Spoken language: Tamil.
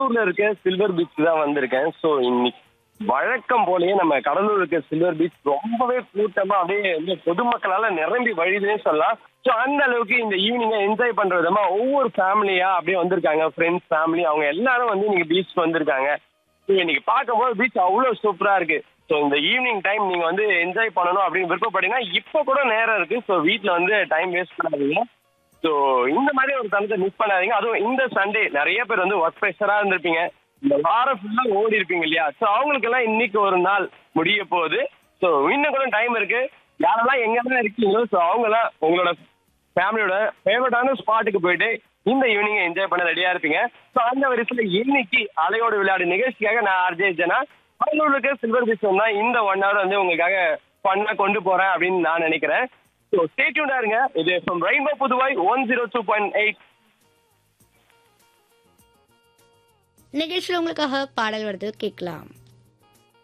கடலூர்ல இருக்க சில்வர் பீச் தான் வந்திருக்கேன் ஸோ இன்னைக்கு வழக்கம் போலயே நம்ம கடலூர் இருக்க சில்வர் பீச் ரொம்பவே கூட்டமா அப்படியே வந்து பொதுமக்களால நிரம்பி வழிதுன்னே சொல்லலாம் ஸோ அந்த அளவுக்கு இந்த ஈவினிங்கை என்ஜாய் பண்ற விதமா ஒவ்வொரு ஃபேமிலியா அப்படியே வந்திருக்காங்க ஃப்ரெண்ட்ஸ் ஃபேமிலி அவங்க எல்லாரும் வந்து இன்னைக்கு பீச் வந்திருக்காங்க ஸோ இன்னைக்கு பார்க்கும்போது பீச் அவ்வளோ சூப்பரா இருக்கு ஸோ இந்த ஈவினிங் டைம் நீங்க வந்து என்ஜாய் பண்ணணும் அப்படின்னு விருப்பப்பட்டீங்கன்னா இப்போ கூட நேரம் இருக்கு ஸோ வீட்டில் வந்து டைம் வேஸ்ட் பண்ணாதீங்க ஸோ இந்த மாதிரி ஒரு தருணத்தை மிஸ் பண்ணாதீங்க அதுவும் இந்த சண்டே நிறைய பேர் வந்து ஒர்க் ப்ரெஷரா இருந்திருப்பீங்க இந்த வாரம் ஃபுல்லா ஓடி இருப்பீங்க இல்லையா ஸோ அவங்களுக்கெல்லாம் இன்னைக்கு ஒரு நாள் முடிய போகுது ஸோ இன்னும் கூட டைம் இருக்கு யாரெல்லாம் எங்கெல்லாம் இருக்கீங்களோ ஸோ அவங்களாம் உங்களோட ஃபேமிலியோட ஃபேவரட்டான ஸ்பாட்டுக்கு போயிட்டு இந்த ஈவினிங் என்ஜாய் பண்ண ரெடியா இருப்பீங்க ஸோ அந்த வரிசையில் இன்னைக்கு அலையோடு விளையாடு நிகழ்ச்சிக்காக நான் ஆர்ஜே ஜனா அவங்களுக்கு சில்வர் பீச் தான் இந்த ஒன் ஹவர் வந்து உங்களுக்காக பண்ண கொண்டு போறேன் அப்படின்னு நான் நினைக்கிறேன் ஸோ ஸ்டேட்யூண்டா இருங்க இது from rainbow Puduvai one zero two point eight நிகழ்ச்சியில் உங்களுக்காக பாடல் வருது கேட்கலாம்